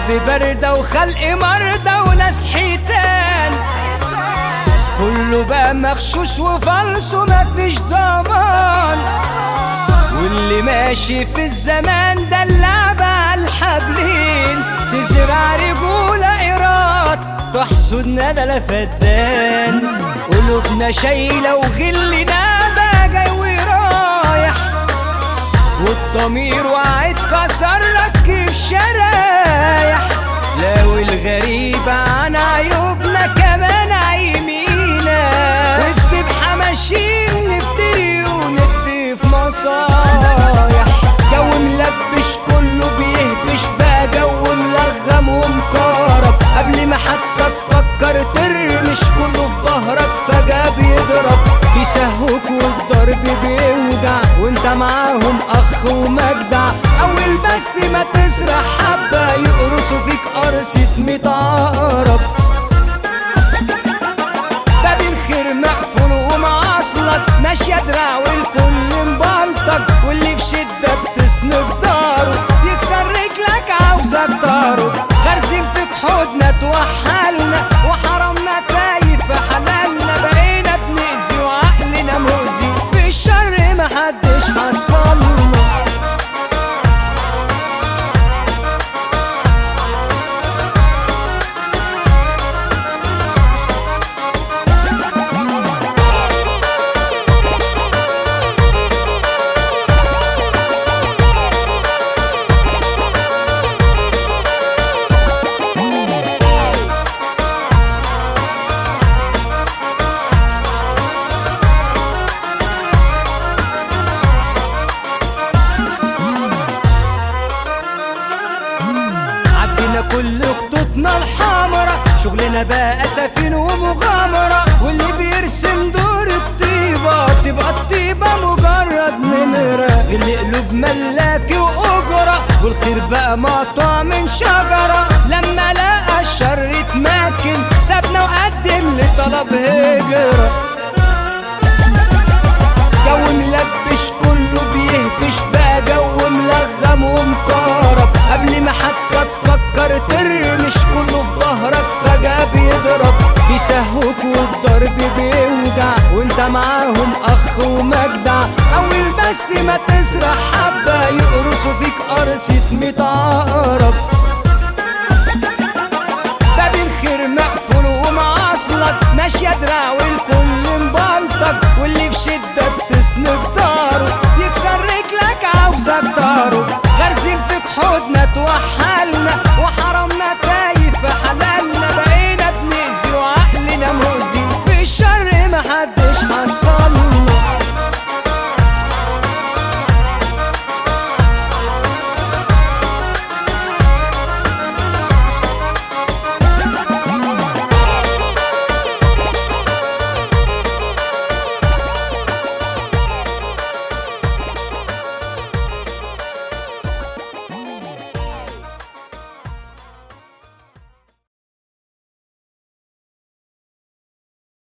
قلبي باردة وخلق مرضى وناس حيتان كله بقى مغشوش وفلس ومفيش ضمان واللي ماشي في الزمان ده اللعبة على الحبلين تزرع رجولة إيراد تحصد ندى فدان قلوبنا شايلة وغلنا بقى جاي ورايح والضمير وعد كسر لك كيف شرايح لو الغريبة عن عيوبنا كمان عيمينا وبسبحة ماشيين نفتري وندي في مصايح جو ملبش كله بيهبش بقى جو ملغم ومكرب قبل ما حتى تفكر ترمش كله في ظهرك فجأة بيضرب بيسهوك والضرب بيوجع وانت معاهم اخ ومجدع اول بس ما تسرح حبة يقرصوا فيك قرصة ميت عقرب باب الخير مقفول ومعاصلك ماشية دراع والكل مبلطج واللي في شدة بتسند داره يكسر رجلك عاوزك طاره غرزين فيك حضنا توحلنا وحرمنا تايه في حلالنا بقينا بنأذي وعقلنا مؤذي في الشر محدش حصلنا عدينا كل خطوطنا الحمرا شغلنا بقى سفين ومغامرة واللي بيرسم دور الطيبة تبقى الطيبة مجرد نمرة اللي قلوب ملاكي وأجرة والخير بقى مقطوع من شجرة لما لقى الشر اتمكن سابنا وقدم لطلب هجرة جو ملبش كله بيهبش بقى جو ملغم ومكرب قبل ما حتى تفكر ترمش كله في ظهرك فجأة بيضرب بيسهوك والضرب بيوجع وانت معاهم اخ ومجدع اول بس ما تسرح حبة يقرصوا فيك قرصة ميت عقرب باب الخير مقفول ومعاصلك ماشية دراع والكل مبلطج واللي في شدة بتسند داره يكسر رجلك عاوزك طاره غرزين فيك حضنا توحلنا وحرمنا تايه في حلالنا بقينا بنأذي وعقلنا مؤذي في الشر محدش حصل